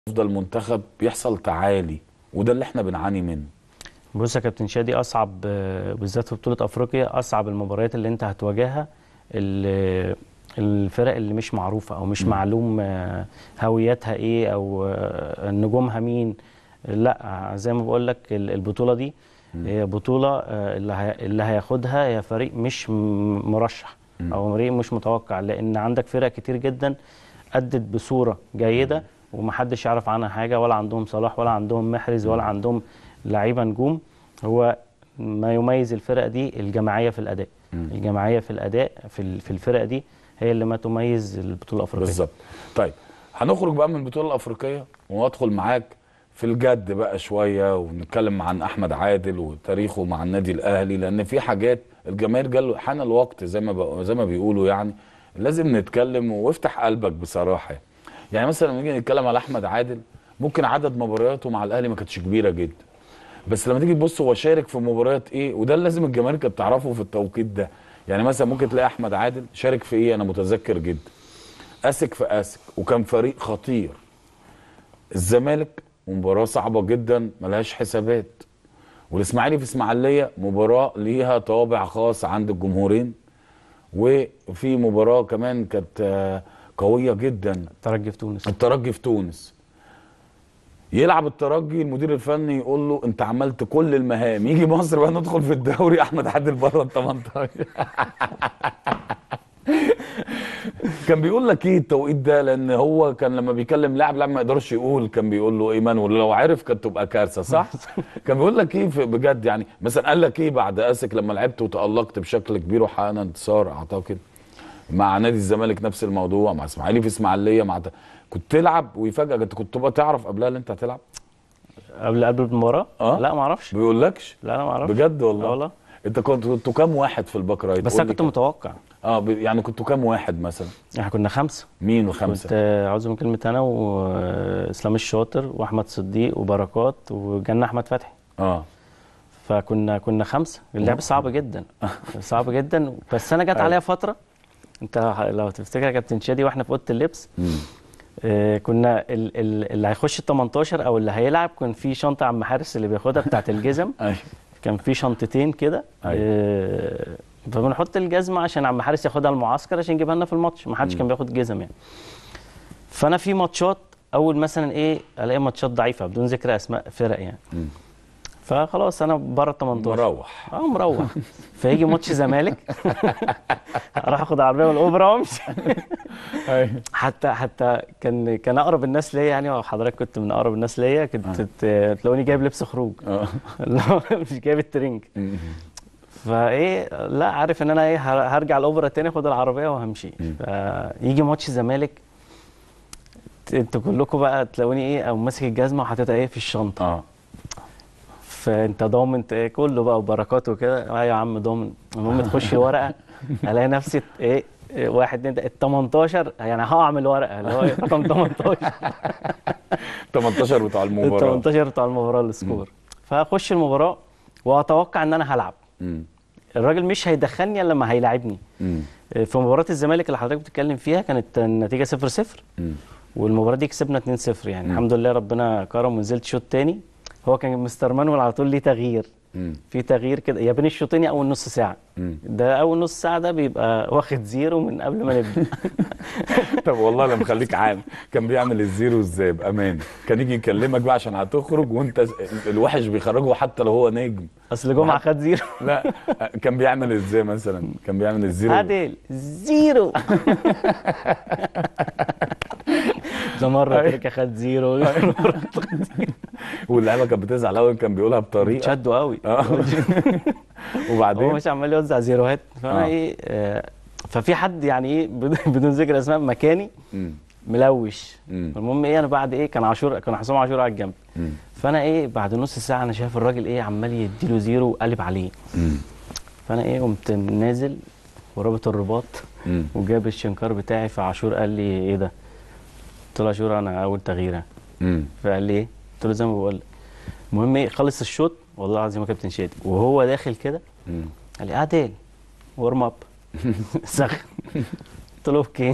افضل منتخب بيحصل تعالي وده اللي احنا بنعاني منه بص يا كابتن شادي اصعب آه، بالذات في بطوله افريقيا اصعب المباريات اللي انت هتواجهها ال- الفرق اللي مش معروفه او مش معلوم آه، هويتها ايه او آه، نجومها مين لا زي ما بقول لك ال- البطوله دي هي بطوله آه، اللي هي- اللي هياخدها هي فريق مش م- مرشح او فريق مش متوقع لان عندك فرق كتير جدا ادت بصوره جيده ومحدش يعرف عنها حاجه ولا عندهم صلاح ولا عندهم محرز ولا عندهم لعيبه نجوم هو ما يميز الفرق دي الجماعيه في الاداء الجماعيه في الاداء في ال- في الفرق دي هي اللي ما تميز البطوله الافريقيه بالظبط طيب هنخرج بقى من البطوله الافريقيه وادخل معاك في الجد بقى شويه ونتكلم عن احمد عادل وتاريخه مع النادي الاهلي لان في حاجات الجماهير جاله حان الوقت زي ما بق- زي ما بيقولوا يعني لازم نتكلم وافتح قلبك بصراحه يعني مثلا لما نيجي نتكلم على احمد عادل ممكن عدد مبارياته مع الاهلي ما كانتش كبيره جدا بس لما تيجي تبص هو شارك في مباريات ايه وده اللي لازم الجماهير كانت تعرفه في التوقيت ده يعني مثلا ممكن تلاقي احمد عادل شارك في ايه انا متذكر جدا اسك في اسك وكان فريق خطير الزمالك مباراه صعبه جدا ملهاش حسابات والاسماعيلي في اسماعيليه مباراه ليها طابع خاص عند الجمهورين وفي مباراه كمان كانت آه، قويه جدا ترجي في تونس الترجي في تونس يلعب الترجي المدير الفني يقول له انت عملت كل المهام يجي مصر بقى ندخل في الدوري احمد عادل بره ال 18 كان بيقول لك ايه التوقيت ده لان هو كان لما بيكلم لاعب لاعب ما يقدرش يقول كان بيقول له ايمان ولا لو عرف كانت تبقى كارثه صح كان بيقول لك ايه في- بجد يعني مثلا قال لك ايه بعد اسك لما لعبت وتالقت بشكل كبير وحققنا انتصار اعتقد مع نادي الزمالك نفس الموضوع مع اسماعيلي في اسماعيليه مع ت- كنت تلعب ويفاجئك انت كنت تبقى تعرف قبلها ان انت هتلعب قبل قبل المباراه آه. لا ما اعرفش بيقولكش لا انا ما اعرفش بجد والله لا والله انت كنت كنتوا كام واحد في الباك رايت بس قول انا لي كنت كده. متوقع اه ب- يعني كنتوا كام واحد مثلا احنا كنا خمسه مين كنت وخمسه آه، عاوز من كلمه انا واسلام الشاطر واحمد صديق وبركات وجنة احمد فتحي اه فكنا كنا خمسه اللعب صعب جدا صعب جدا بس انا جت أيوة. عليا فتره انت لو تفتكر يا كابتن شادي واحنا في اوضه اللبس مم. آه، كنا ال- ال- اللي هيخش ال 18 او اللي هيلعب كان في شنطه عم حارس اللي بياخدها بتاعت الجزم ايوه كان في شنطتين كده أيوة. آه، فبنحط الجزمه عشان عم حارس ياخدها المعسكر عشان يجيبها لنا في الماتش ما حدش كان بياخد جزم يعني فانا في ماتشات اول مثلا ايه الاقي ماتشات ضعيفه بدون ذكر اسماء فرق يعني مم. فخلاص انا بره ال 18 مروح اه مروح فيجي ماتش زمالك اروح اخد عربيه من الاوبرا وامشي ايوه حتى حتى كان كان اقرب الناس ليا يعني وحضرتك كنت من اقرب الناس ليا كنت ت- تلاقوني جايب لبس خروج اه اللي هو مش جايب الترنج مم. فايه لا عارف ان انا ايه هر- هرجع الاوبرا تاني اخد العربيه وهمشي فيجي ماتش الزمالك ت- انتوا كلكم بقى تلاقوني ايه او ماسك الجزمه وحاططها ايه في الشنطه اه فانت ضامن ت- ايه كله بقى وبركات وكده اه يا عم ضامن المهم تخش الورقه الاقي نفسي ايه إيه، واحد اتنين ال 18 يعني هقع من الورقه اللي هو إيه، رقم 18 18 بتاع ال المباراه 18 بتاع المباراه السكور فاخش المباراه واتوقع ان انا هلعب مم. الراجل مش هيدخلني الا لما هيلاعبني مم. في مباراه الزمالك اللي حضرتك بتتكلم فيها كانت النتيجه 0 0 مم. والمباراه دي كسبنا 2 0 يعني الحمد لله ربنا كرم ونزلت شوط تاني هو كان مستر مانويل على طول ليه تغيير مم. في تغيير كده يا بين الشوطين يا اول نص ساعه مم. ده اول نص ساعه ده بيبقى واخد زيرو من قبل ما نبدا طب والله لما خليك عام كان بيعمل الزيرو ازاي بامانه كان يجي يكلمك بقى عشان هتخرج وانت الوحش بيخرجه حتى لو هو نجم اصل جمعه خد زيرو لا كان بيعمل ازاي مثلا كان بيعمل الزيرو عادل زيرو ده مره أيوة. تركه خد زيرو واللعيبه كانت بتزعل قوي كان بيقولها بطريقه شدوا قوي اه هو وبعدين مش عمال يوزع زيروهات فانا آه. ايه آه ففي حد يعني ايه بدون بدون ذكر اسماء مكاني مم. ملوش مم. المهم ايه انا بعد ايه كان عاشور كان حسام عاشور على الجنب مم. فانا ايه بعد نص ساعه انا شايف الراجل ايه عمال يديله زيرو وقلب عليه مم. فانا ايه قمت نازل ورابط الرباط مم. وجاب الشنكار بتاعي فعاشور قال لي ايه ده قلت له عاشور انا اول تغييره مم. فقال لي ايه قلت له زي ما بقول لك المهم ايه خلص الشوط والله العظيم يا كابتن شادي وهو داخل كده مم. قال لي عادل ورم اب سخن قلت له اوكي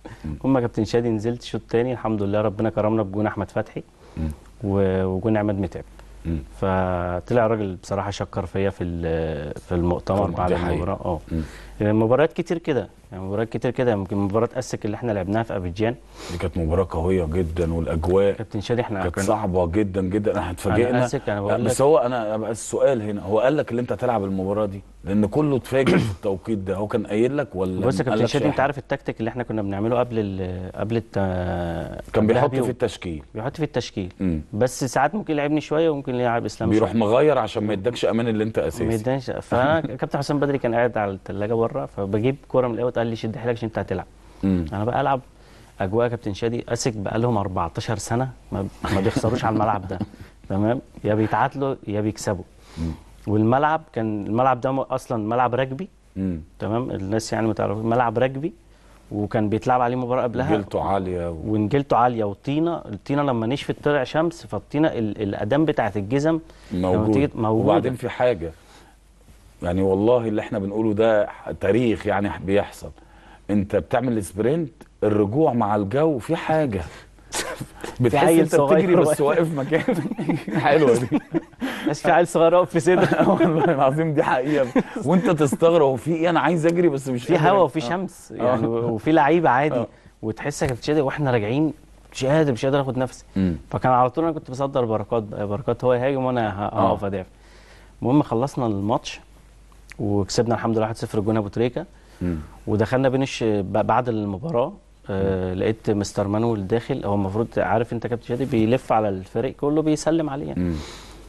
هم كابتن شادي نزلت شوط تاني الحمد لله ربنا كرمنا بجون احمد فتحي مم. و- وجون عماد متعب مم. فطلع راجل بصراحه شكر فيا في ال- في المؤتمر في بعد دي حقيقة. المباراه اه مم. مباريات كتير كده يعني مباريات كتير كده يمكن مباراه اسك اللي احنا لعبناها في ابيجان دي كانت مباراه قويه جدا والاجواء كابتن شادي احنا كانت كنا- صعبه جدا جدا احنا اتفاجئنا أنا آسف، أنا بقول بس لك- هو انا بقى السؤال هنا هو قال لك اللي انت هتلعب المباراه دي لان كله اتفاجئ في التوقيت ده هو كان قايل لك ولا بص يا ما كابتن قالكش شادي أي انت حاجة؟ عارف التكتيك اللي احنا كنا بنعمله قبل ال قبل الت... كان قبلها بيحط بيوم. في التشكيل بيحط في التشكيل مم. بس ساعات ممكن يلعبني شويه وممكن يلعب اسلام بيروح شوية. مغير عشان ما يدكش امان اللي انت ما اساسي يدانش فانا كابتن حسام بدري كان قاعد على الثلاجه بره فبجيب كوره من الاوت قال لي شد حيلك عشان انت هتلعب مم. انا بقى العب اجواء كابتن شادي اسك بقى لهم 14 سنه ما, ما بيخسروش على الملعب ده تمام يا بيتعادلوا يا بيكسبوا والملعب كان الملعب ده م- اصلا ملعب رجبي مم. تمام الناس يعني ما تعرف ملعب رجبي وكان بيتلعب عليه مباراه قبلها جلته عاليه و... ونجيلته عاليه وطينه الطينه لما نشفت طلع شمس فالطينه ال- الادام بتاعت الجزم لما موجود تيجي- موجودة. وبعدين في حاجه يعني والله اللي احنا بنقوله ده تاريخ يعني بيحصل انت بتعمل سبرنت الرجوع مع الجو في حاجه بتحس عيل انت صغير بتجري بس واقف. واقف مكانك حلوه دي بس في عيل صغير واقف في صدر والله العظيم دي حقيقه وانت تستغرب هو في ايه انا عايز اجري بس مش في قادر. هوا وفي آه. شمس يعني وفي لعيبه عادي وتحس يا كابتن شادي واحنا راجعين مش قادر مش قادر اخد نفسي مم. فكان على طول انا كنت بصدر بركات بقى بركات هو يهاجم وانا ه- آه. هقف ادافع المهم خلصنا الماتش وكسبنا الحمد لله 1-0 جون ابو تريكه مم. ودخلنا بينش ب- بعد المباراه آه لقيت مستر مانويل داخل هو المفروض عارف انت كابتن شادي بيلف على الفريق كله بيسلم عليه يعني. مم.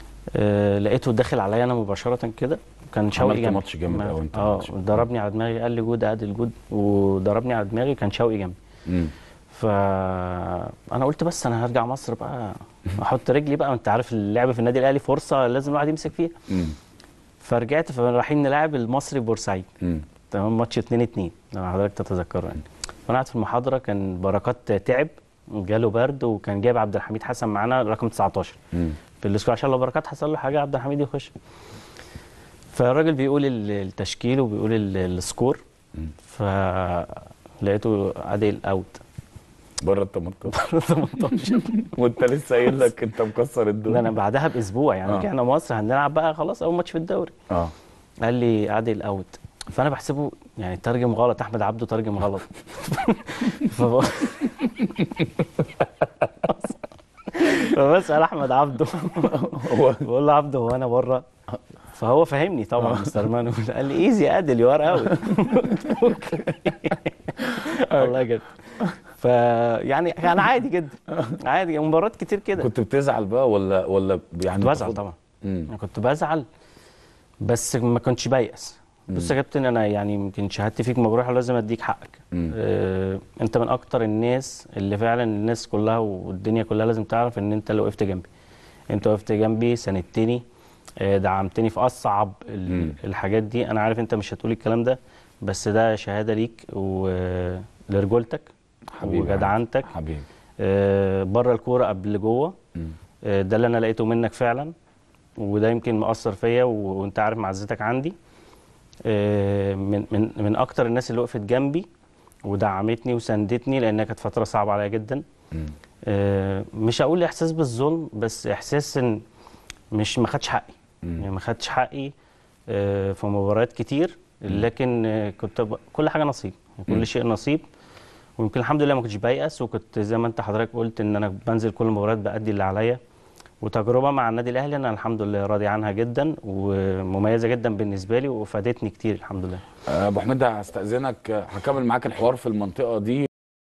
آه لقيته داخل عليا انا مباشره كده كان شوقي عملت جنبي ماتش جامد ما- أوي أنت اه الماتش ده. ضربني على دماغي قال لي جود ادي الجود وضربني على دماغي كان شوقي جنبي مم. فانا قلت بس انا هرجع مصر بقى احط رجلي بقى انت عارف اللعب في النادي الاهلي فرصه لازم الواحد يمسك فيها مم. فرجعت فرايحين نلعب المصري بورسعيد مم. تمام ماتش 2 2 لو حضرتك تتذكره يعني فانا قاعد في المحاضره كان بركات تعب جاله برد وكان جايب عبد الحميد حسن معانا رقم 19 مم. في الاسكور عشان لو بركات حصل له حاجه عبد الحميد يخش فالراجل بيقول ال- التشكيل وبيقول ال- السكور فلقيته عادل اوت بره ال 18 وانت لسه قايل لك انت مكسر ده الدنيا انا بعدها باسبوع يعني آه. رجعنا مصر هنلعب بقى خلاص اول ماتش في الدوري اه قال لي عادل اوت فانا بحسبه يعني ترجم غلط احمد عبده ترجم غلط فب- فبسال احمد عبده هو بقول له عبده هو انا بره فهو فهمني طبعا مستر مانويل قال لي ايزي يا ادل يو ار اوت والله جد فيعني كان عادي جدا عادي مباريات كتير كده كنت بتزعل بقى ولا ولا يعني كنت بزعل بتاخد- طبعا مم. انا كنت بزعل بس ما كنتش بيأس بص يا كابتن انا يعني يمكن شهادتي فيك مجروحه لازم اديك حقك مم. آه انت من اكتر الناس اللي فعلا الناس كلها والدنيا كلها لازم تعرف ان انت اللي وقفت جنبي انت وقفت جنبي ساندتني آه دعمتني في اصعب ال- مم. الحاجات دي انا عارف انت مش هتقول الكلام ده بس ده شهاده ليك ولرجولتك حبيبي وجدعنتك حبيبي آه بره الكوره قبل جوه مم. آه، ده اللي انا لقيته منك فعلا وده يمكن مأثر فيا و- وانت عارف معزتك عندي آه، من من من اكتر الناس اللي وقفت جنبي ودعمتني وساندتني لانها كانت فتره صعبه عليا جدا مم. آه، مش هقول احساس بالظلم بس احساس ان مش ما خدش حقي مم. يعني ما خدش حقي آه، في مباريات كتير لكن آه، كنت ب... كل حاجه نصيب مم. كل شيء نصيب ويمكن الحمد لله ما كنتش بيأس وكنت زي ما انت حضرتك قلت ان انا بنزل كل المباريات بأدي اللي عليا وتجربه مع النادي الاهلي انا الحمد لله راضي عنها جدا ومميزه جدا بالنسبه لي وفادتني كتير الحمد لله آه، ابو حميد هستأذنك آه، هكمل معاك الحوار في المنطقة دي